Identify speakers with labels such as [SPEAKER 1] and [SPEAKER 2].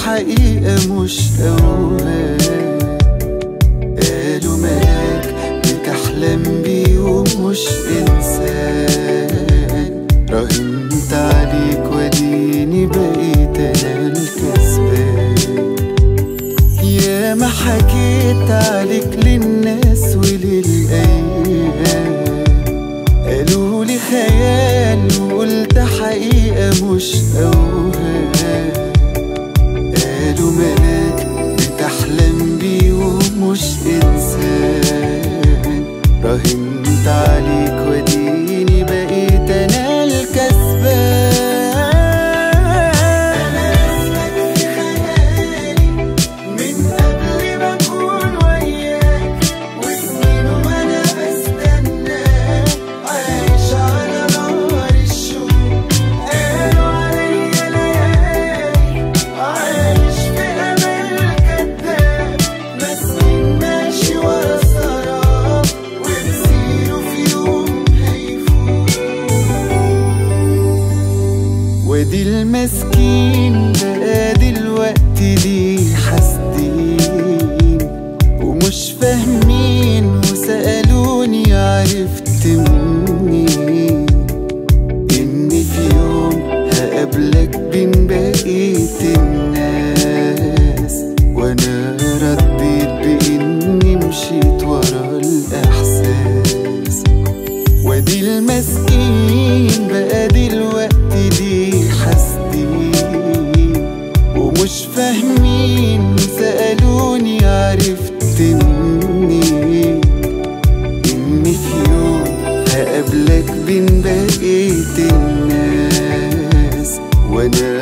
[SPEAKER 1] حقيقة مش أوهام قالوا ملاك بتحلم بيه ومش إنسان راهنت عليك وديني بقيت أنا الكسبان يا ما حكيت عليك للناس وللأيام قالوا لي خيال وقلت حقيقة مش أوهام قالوا ملاك بتحلم بيه ومش إنسان راهنت عليك وديني بقيت أنا الكسبان أنا اسمك في خيالي من قبل ما أكون وياك وسنين وأنا بستناك عايش على نار الشوق قالوا عليا ليالي عايش في أمل كداب مسكين ماشي ورا سراب ومسيره في يوم هيفوت وادي المسكين بقى دلوقتي ليه حاسدين ومش فاهمين وسألوني عرفت منين إن في يوم هقابلك بين بقية الناس وأنا رديت بإني مشيت ورا الإحساس وادي المسكين بقى دلوقتي ليه حاسدين ومش فاهمين سألوني عرفت منين إن في يوم هقابلك بين بقية الناس وأنا